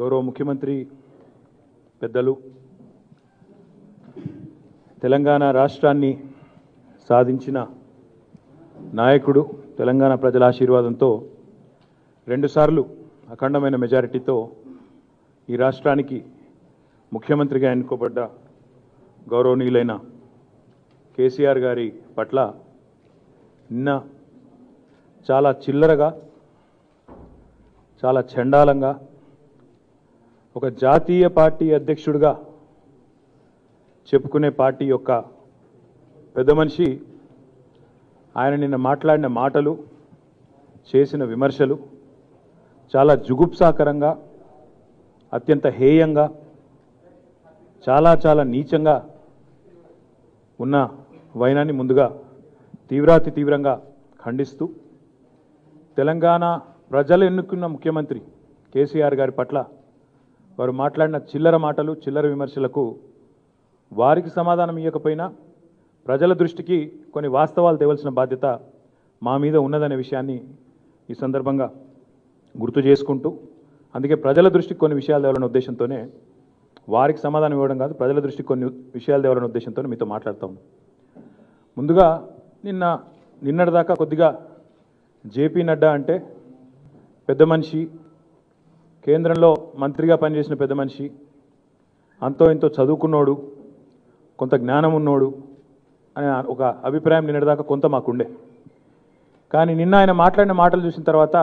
గౌరవ ముఖ్యమంత్రి పెద్దలు తెలంగాణ రాష్ట్రాన్ని సాధించిన నాయకుడు తెలంగాణ ప్రజల ఆశీర్వాదంతో రెండుసార్లు అఖండమైన మెజారిటీతో ఈ రాష్ట్రానికి ముఖ్యమంత్రిగా ఎన్నుకోబడ్డ గౌరవనీయులైన కేసీఆర్ గారి పట్ల నిన్న చాలా చిల్లరగా చాలా చండాలంగా ఒక జాతీయ పార్టీ అధ్యక్షుడిగా చెప్పుకునే పార్టీ యొక్క పెద్ద మనిషి ఆయన నిన్న మాట్లాడిన మాటలు చేసిన విమర్శలు చాలా జుగుప్సాకరంగా అత్యంత హేయంగా చాలా చాలా నీచంగా ఉన్న వైనాన్ని ముందుగా తీవ్రాతి తీవ్రంగా ఖండిస్తూ తెలంగాణ ప్రజలు ఎన్నుకున్న ముఖ్యమంత్రి కేసీఆర్ గారి పట్ల వారు మాట్లాడిన చిల్లర మాటలు చిల్లర విమర్శలకు వారికి సమాధానం ఇవ్వకపోయినా ప్రజల దృష్టికి కొన్ని వాస్తవాలు తేవలసిన బాధ్యత మా మీద ఉన్నదనే విషయాన్ని ఈ సందర్భంగా గుర్తు చేసుకుంటూ అందుకే ప్రజల దృష్టికి కొన్ని విషయాలు తేవాలనే ఉద్దేశంతోనే వారికి సమాధానం ఇవ్వడం కాదు ప్రజల దృష్టికి కొన్ని విషయాలు తేవాలనే ఉద్దేశంతో మీతో మాట్లాడుతూ ఉన్నాం ముందుగా నిన్న నిన్నటిదాకా కొద్దిగా జేపీ నడ్డా అంటే పెద్ద మనిషి కేంద్రంలో మంత్రిగా పనిచేసిన పెద్ద మనిషి అంతో ఇంతో చదువుకున్నోడు కొంత జ్ఞానం ఉన్నోడు అనే ఒక అభిప్రాయం నిన్నటిదాకా కొంత మాకుండే కానీ నిన్న ఆయన మాట్లాడిన మాటలు చూసిన తర్వాత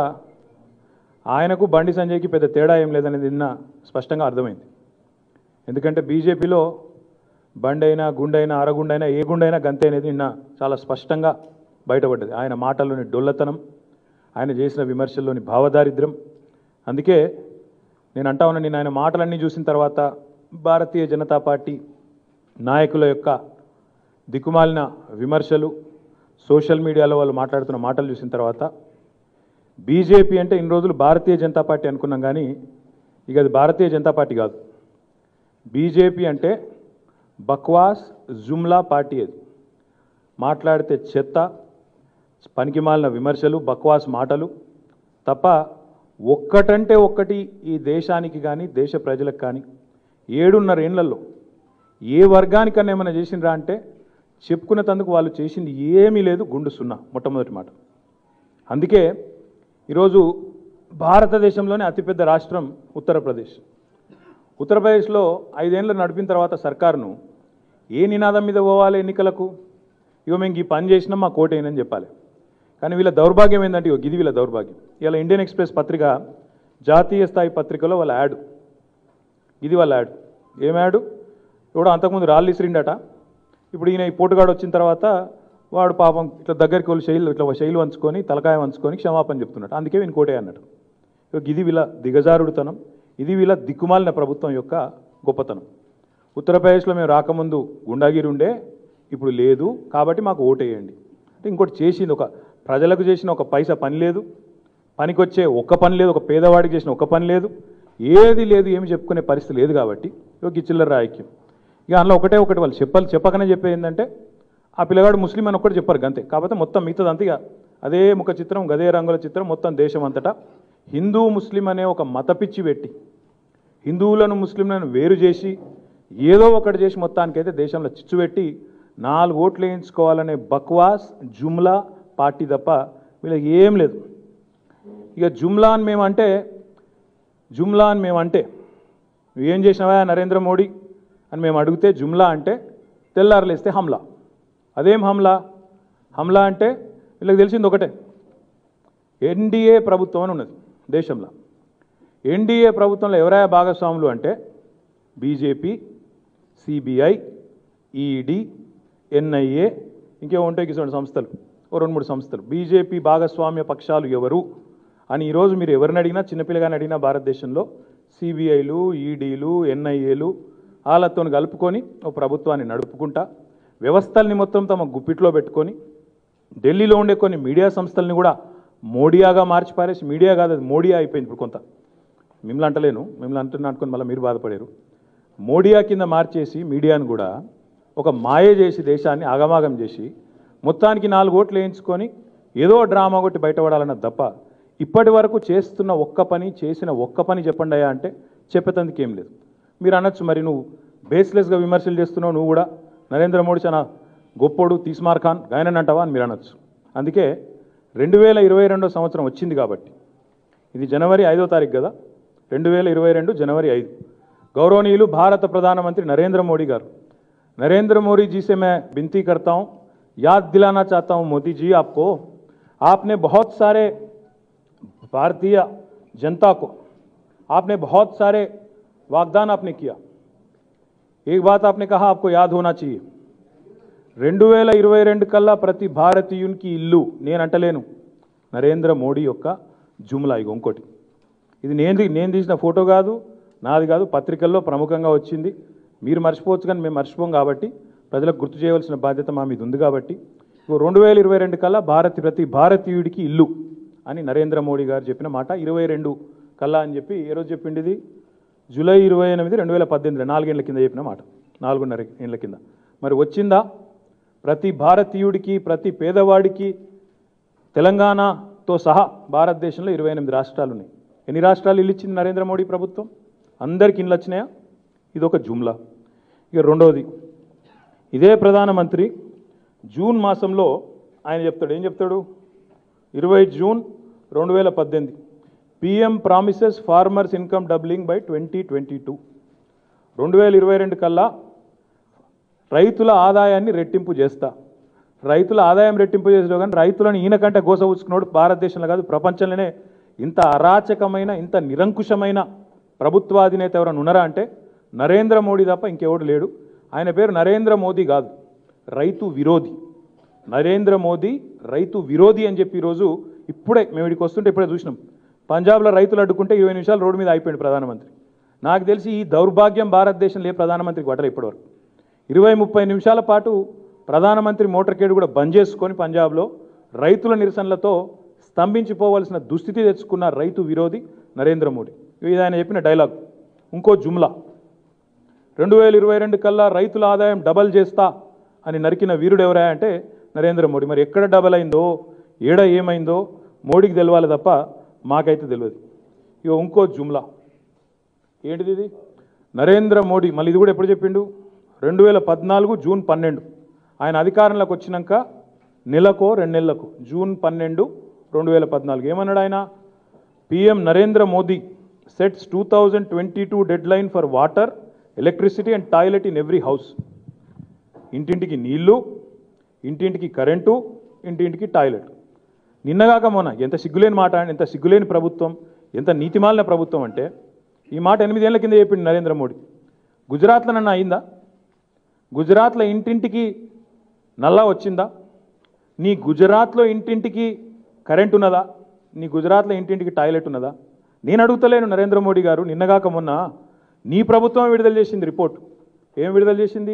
ఆయనకు బండి సంజయ్కి పెద్ద తేడా ఏం లేదనేది నిన్న స్పష్టంగా అర్థమైంది ఎందుకంటే బీజేపీలో బండి అయినా గుండైనా అరగుండైనా ఏ గుండైనా గంతే అనేది నిన్న చాలా స్పష్టంగా బయటపడ్డది ఆయన మాటల్లోని డొల్లతనం ఆయన చేసిన విమర్శల్లోని భావదారిద్ర్యం అందుకే నేను అంటా ఉన్నా నేను ఆయన మాటలన్నీ చూసిన తర్వాత భారతీయ జనతా పార్టీ నాయకుల యొక్క దిక్కుమాలిన విమర్శలు సోషల్ మీడియాలో వాళ్ళు మాట్లాడుతున్న మాటలు చూసిన తర్వాత బీజేపీ అంటే ఇన్ని రోజులు భారతీయ జనతా పార్టీ అనుకున్నాం కానీ ఇక అది భారతీయ జనతా పార్టీ కాదు బీజేపీ అంటే బక్వాస్ జుమ్లా పార్టీ అది మాట్లాడితే చెత్త పనికిమాలిన విమర్శలు బక్వాస్ మాటలు తప్ప ఒక్కటంటే ఒక్కటి ఈ దేశానికి కానీ దేశ ప్రజలకు కానీ ఏడున్నర ఏళ్లలో ఏ వర్గానికన్నా ఏమైనా చేసిండ్రా అంటే చెప్పుకునేందుకు వాళ్ళు చేసింది ఏమీ లేదు గుండు సున్నా మొట్టమొదటి మాట అందుకే ఈరోజు భారతదేశంలోనే అతిపెద్ద రాష్ట్రం ఉత్తరప్రదేశ్ ఉత్తరప్రదేశ్లో ఐదేళ్ళు నడిపిన తర్వాత సర్కారును ఏ నినాదం మీద పోవాలి ఎన్నికలకు ఇగో మేము ఈ పని చేసినాం మా కోటేనని చెప్పాలి కానీ వీళ్ళ దౌర్భాగ్యం ఏంటంటే ఇగో గిది వీళ్ళ దౌర్భాగ్యం ఇలా ఇండియన్ ఎక్స్ప్రెస్ పత్రిక జాతీయ స్థాయి పత్రికలో వాళ్ళ యాడ్ ఇది వాళ్ళ యాడ్ ఏం యాడ్ ఇప్పుడు అంతకుముందు రాళ్ళు ఇసిరిండట ఇప్పుడు ఈయన ఈ పోటుగాడు వచ్చిన తర్వాత వాడు పాపం ఇట్లా దగ్గరికి వెళ్ళి శైలు ఇట్లా శైలు వంచుకొని తలకాయ వంచుకొని క్షమాపణ చెప్తున్నాడు అందుకే వీని కోటే అన్నట్టు ఇగో ఇది వీళ్ళ దిగజారుడుతనం ఇది వీళ్ళ దిక్కుమాలిన ప్రభుత్వం యొక్క గొప్పతనం ఉత్తరప్రదేశ్లో మేము రాకముందు గుండాగిరి ఉండే ఇప్పుడు లేదు కాబట్టి మాకు ఓటేయండి అంటే ఇంకోటి చేసింది ఒక ప్రజలకు చేసిన ఒక పైసా పని లేదు పనికొచ్చే ఒక్క పని లేదు ఒక పేదవాడికి చేసిన ఒక్క పని లేదు ఏది లేదు ఏమి చెప్పుకునే పరిస్థితి లేదు కాబట్టి ఇక ఈ చిల్లర రాయక్యం ఇక అందులో ఒకటే ఒకటి వాళ్ళు చెప్పాలి చెప్పకనే చెప్పేది ఏంటంటే ఆ పిల్లగాడు ముస్లిం అని ఒక్కటి చెప్పారు అంతే కాకపోతే మొత్తం మిగతాది అంతే ఇక అదే ముఖ చిత్రం గదే రంగుల చిత్రం మొత్తం దేశం అంతటా హిందూ ముస్లిం అనే ఒక మత పిచ్చి పెట్టి హిందువులను ముస్లింలను వేరు చేసి ఏదో ఒకటి చేసి మొత్తానికైతే దేశంలో చిచ్చు పెట్టి నాలుగు ఓట్లు వేయించుకోవాలనే బక్వాస్ జుమ్లా పార్టీ తప్ప వీళ్ళకి ఏం లేదు ఇక జుమ్లా అని మేమంటే జుమ్లా అని మేమంటే నువ్వేం చేసినావా నరేంద్ర మోడీ అని మేము అడిగితే జుమ్లా అంటే తెల్లారలేస్తే హమ్లా అదేం హమ్లా హమ్లా అంటే వీళ్ళకి తెలిసింది ఒకటే ఎన్డీఏ ప్రభుత్వం అని ఉన్నది దేశంలో ఎన్డీఏ ప్రభుత్వంలో ఎవరైనా భాగస్వాములు అంటే బీజేపీ సిబిఐ ఈడీ ఎన్ఐఏ ఇంకేమో ఉంటాయి కిసోటి సంస్థలు ఓ రెండు మూడు సంస్థలు బీజేపీ భాగస్వామ్య పక్షాలు ఎవరు అని ఈరోజు మీరు ఎవరిని అడిగినా చిన్నపిల్లగాని అడిగినా భారతదేశంలో సిబిఐలు ఈడీలు ఎన్ఐఏలు వాళ్ళతో కలుపుకొని ఓ ప్రభుత్వాన్ని నడుపుకుంటా వ్యవస్థల్ని మొత్తం తమ గుప్పిట్లో పెట్టుకొని ఢిల్లీలో ఉండే కొన్ని మీడియా సంస్థల్ని కూడా మోడియాగా మార్చి పారేసి మీడియా కాదు అది మోడియా అయిపోయింది ఇప్పుడు కొంత మిమ్మల్ని అంటలేను మిమ్మల్ని అంటున్నా అనుకుని మళ్ళీ మీరు బాధపడారు మోడియా కింద మార్చేసి మీడియాను కూడా ఒక మాయ చేసి దేశాన్ని ఆగమాగం చేసి మొత్తానికి నాలుగు ఓట్లు వేయించుకొని ఏదో డ్రామా కొట్టి బయటపడాలన్న తప్ప ఇప్పటి వరకు చేస్తున్న ఒక్క పని చేసిన ఒక్క పని చెప్పండి అయ్యా అంటే చెప్పేందుకు ఏం లేదు మీరు అనొచ్చు మరి నువ్వు బేస్లెస్గా విమర్శలు చేస్తున్నావు నువ్వు కూడా నరేంద్ర మోడీ చాలా గొప్పోడు తీస్మార్ ఖాన్ గాయనని అంటావా అని మీరు అనొచ్చు అందుకే రెండు వేల ఇరవై రెండో సంవత్సరం వచ్చింది కాబట్టి ఇది జనవరి ఐదో తారీఖు కదా రెండు వేల ఇరవై రెండు జనవరి ఐదు గౌరవనీయులు భారత ప్రధానమంత్రి నరేంద్ర మోడీ గారు नरेंद्र मोदी जी से मैं विनती करता हूं याद दिलाना चाहता हूं मोदी जी आपको आपने बहुत सारे भारतीय जनता को आपने बहुत सारे वागदान आपने किया एक बात आपने कहा आपको याद होना चाहिए రెండు వేల ఇరవై రెండు కల్లా ప్రతి భారతీయునికి ఇల్లు నేను అంటలేను నరేంద్ర మోడీ యొక్క జుమ్లా ఇగో ఇంకోటి ఇది నేను నేను తీసిన ఫోటో కాదు నాది కాదు పత్రికల్లో ప్రముఖంగా వచ్చింది మీరు మర్చిపోవచ్చు కానీ మేము మర్చిపోం కాబట్టి ప్రజలకు గుర్తు చేయవలసిన బాధ్యత మా మీద ఉంది కాబట్టి ఇగో రెండు వేల ఇరవై రెండు కల్లా భారతి ప్రతి భారతీయుడికి ఇల్లు అని నరేంద్ర మోడీ గారు చెప్పిన మాట ఇరవై రెండు కల్లా అని చెప్పి ఏ రోజు చెప్పింది ఇది జూలై ఇరవై ఎనిమిది రెండు వేల పద్దెనిమిది నాలుగేళ్ల కింద చెప్పిన మాట నాలుగున్నర ఏళ్ళ కింద మరి వచ్చిందా ప్రతి భారతీయుడికి ప్రతి పేదవాడికి తెలంగాణతో సహా భారతదేశంలో ఇరవై ఎనిమిది రాష్ట్రాలు ఉన్నాయి ఎన్ని రాష్ట్రాలు ఇల్లు ఇచ్చింది నరేంద్ర మోడీ ప్రభుత్వం అందరికి ఇల్లు వచ్చినాయా ఇది ఒక జుమ్లా ఇక రెండవది ఇదే ప్రధానమంత్రి జూన్ మాసంలో ఆయన చెప్తాడు ఏం చెప్తాడు ఇరవై జూన్ రెండు వేల పద్దెనిమిది PM promises farmers income doubling by twenty twenty two రెండు వేల ఇరవై రెండు కల్లా రైతుల ఆదాయాన్ని రెట్టింపు చేస్తా రైతుల ఆదాయం రెట్టింపు చేసేలో కానీ రైతులను ఈయన కంటే గోసవుచ్చుకున్నాడు భారతదేశంలో కాదు ప్రపంచంలోనే ఇంత అరాచకమైన ఇంత నిరంకుశమైన ప్రభుత్వాధినేత ఎవరైనా ఉన్నారా అంటే నరేంద్ర మోడీ తప్ప ఇంకెవడు లేడు ఆయన పేరు నరేంద్ర మోదీ కాదు రైతు విరోధి నరేంద్ర మోదీ రైతు విరోధి అని చెప్పి ఈరోజు ఇప్పుడే మేము ఇక్కడికి వస్తుంటే ఇప్పుడే చూసినాం పంజాబ్లో రైతులు అడ్డుకుంటే ఇరవై నిమిషాలు రోడ్డు మీద అయిపోయింది ప్రధానమంత్రి నాకు తెలిసి ఈ దౌర్భాగ్యం భారతదేశంలో ఏ ప్రధానమంత్రికి పడలే ఇప్పటివరకు ఇరవై ముప్పై నిమిషాల పాటు ప్రధానమంత్రి మోటార్ కేడు కూడా బంద్ చేసుకొని పంజాబ్లో రైతుల నిరసనలతో స్తంభించిపోవలసిన దుస్థితి తెచ్చుకున్న రైతు విరోధి నరేంద్ర మోడీ ఇది ఆయన చెప్పిన డైలాగ్ ఇంకో జుమ్లా రెండు వేల ఇరవై రెండు కల్లా రైతుల ఆదాయం డబల్ చేస్తా అని నరికిన వీరుడు ఎవరా అంటే నరేంద్ర మోడీ మరి ఎక్కడ డబల్ అయిందో ఏడ ఏమైందో మోడీకి తెలవాలి తప్ప మాకైతే తెలియదు ఇక ఇంకో జుమ్లా ఏంటిది ఇది నరేంద్ర మోడీ మళ్ళీ ఇది కూడా ఎప్పుడు చెప్పిండు రెండు వేల పద్నాలుగు జూన్ పన్నెండు ఆయన అధికారంలోకి వచ్చినాక నెలకో రెండు నెలలకు జూన్ పన్నెండు రెండు వేల పద్నాలుగు ఏమన్నాడు ఆయన PM Narendra Modi sets two thousand twenty two deadline for water electricity and toilet in every house ఇంటింటికి నీళ్లు ఇంటింటికి కరెంటు ఇంటింటికి టాయిలెట్ నిన్నగాక మొన్న ఎంత సిగ్గులేని మాట ఎంత సిగ్గులేని ప్రభుత్వం ఎంత నీతిమాలిన ప్రభుత్వం అంటే ఈ మాట ఎనిమిదేళ్ల కింద చెప్పింది నరేంద్ర మోడీ గుజరాత్లో నన్ను అయిందా గుజరాత్లో ఇంటింటికి నల్లా వచ్చిందా నీ గుజరాత్లో ఇంటింటికి కరెంట్ ఉన్నదా నీ గుజరాత్లో ఇంటింటికి టాయిలెట్ ఉన్నదా నేను అడుగుతలేను నరేంద్ర మోడీ గారు నిన్నగాక మొన్న నీ ప్రభుత్వం విడుదల చేసింది రిపోర్ట్ ఏం విడుదల చేసింది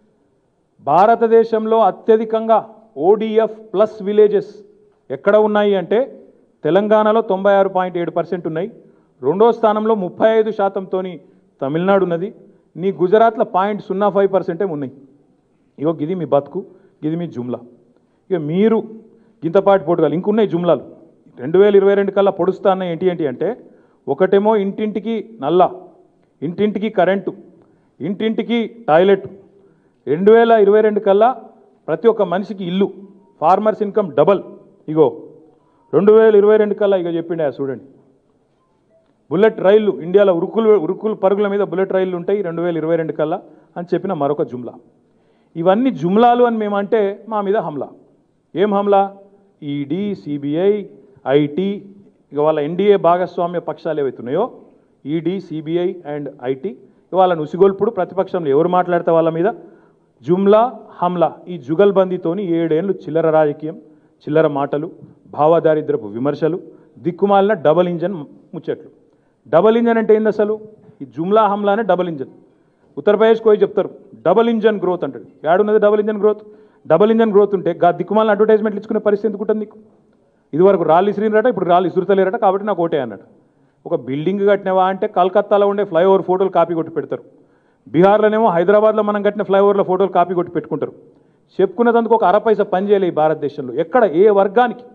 భారతదేశంలో అత్యధికంగా ఓడిఎఫ్ ప్లస్ విలేజెస్ ఎక్కడ ఉన్నాయి అంటే తెలంగాణలో తొంభై ఆరు పాయింట్ ఏడు పర్సెంట్ ఉన్నాయి రెండో స్థానంలో ముప్పై ఐదు శాతంతోని తమిళనాడు ఉన్నది నీ గుజరాత్లో పాయింట్ సున్నా ఫైవ్ పర్సెంటే ఉన్నాయి ఇగో ఇది మీ బతుకు ఇది మీ జుమ్లా ఇక మీరు గింతపాటి పోటుగాలు ఇంకున్నాయి జుమ్లాలు రెండు వేల ఇరవై రెండు కల్లా పొడుస్తా అన్న ఏంటి ఏంటి అంటే ఒకటేమో ఇంటింటికి నల్ల ఇంటింటికి కరెంటు ఇంటింటికి టాయిలెట్ రెండు వేల ఇరవై రెండు కల్లా ప్రతి ఒక్క మనిషికి ఇల్లు ఫార్మర్స్ ఇన్కమ్ డబల్ ఇగో రెండు వేల ఇరవై రెండు కల్లా ఇక చెప్పిండే ఆ చూడండి బుల్లెట్ రైళ్లు ఇండియాలో ఉరుకులు ఉరుకులు పరుగుల మీద బుల్లెట్ రైళ్లు ఉంటాయి రెండు వేల ఇరవై రెండు కల్లా అని చెప్పిన మరొక జుమ్లా ఇవన్నీ జుమ్లాలు అని మేమంటే మా మీద హమ్లా ఏం హమ్లా ఈడీ సిబిఐ ఐటీ ఇక వాళ్ళ ఎన్డీఏ భాగస్వామ్య పక్షాలు ఏవైతున్నాయో ఈడీ సిబిఐ అండ్ ఐటీ వాళ్ళని ఉసిగొల్పుడు ప్రతిపక్షంలో ఎవరు మాట్లాడితే వాళ్ళ మీద జుమ్లా హమ్లా ఈ జుగల్బందీతోని ఏడేళ్ళు చిల్లర రాజకీయం చిల్లర మాటలు భావదారిద్రపు విమర్శలు దిక్కుమాలిన డబల్ ఇంజన్ ముచ్చట్లు డబల్ ఇంజన్ అంటే ఏంది అసలు ఈ జుమ్లా హమ్లానే డబల్ ఇంజన్ ఉత్తరప్రదేశ్కి పోయి చెప్తారు డబల్ ఇంజన్ గ్రోత్ అంటాడు ఏడున్నది double engine growth double engine growth ఉంటే గా దిక్కుమాలిన అడ్వర్టైజ్మెంట్లు ఇచ్చుకునే పరిస్థితి ఎందుకు ఉంటుంది నీకు ఇదివరకు రాళ్ళు ఇసిరినరట ఇప్పుడు రాళ్ళు ఇసురుతలేరట కాబట్టి నాకు ఓటే అన్నాడు ఒక బిల్డింగ్ కట్టినవా అంటే కలకత్తాలో ఉండే ఫ్లైఓవర్ ఫోటోలు కాపీ కొట్టి పెడతారు బీహార్లోనేమో హైదరాబాద్లో మనం కట్టిన ఫ్లైఓవర్ల ఫోటోలు కాపీ కొట్టి పెట్టుకుంటారు చెప్పుకున్నదందుకు ఒక అర పైసా పని చేయలే ఈ భారతదేశంలో ఎక్కడ ఏ వర్గానికి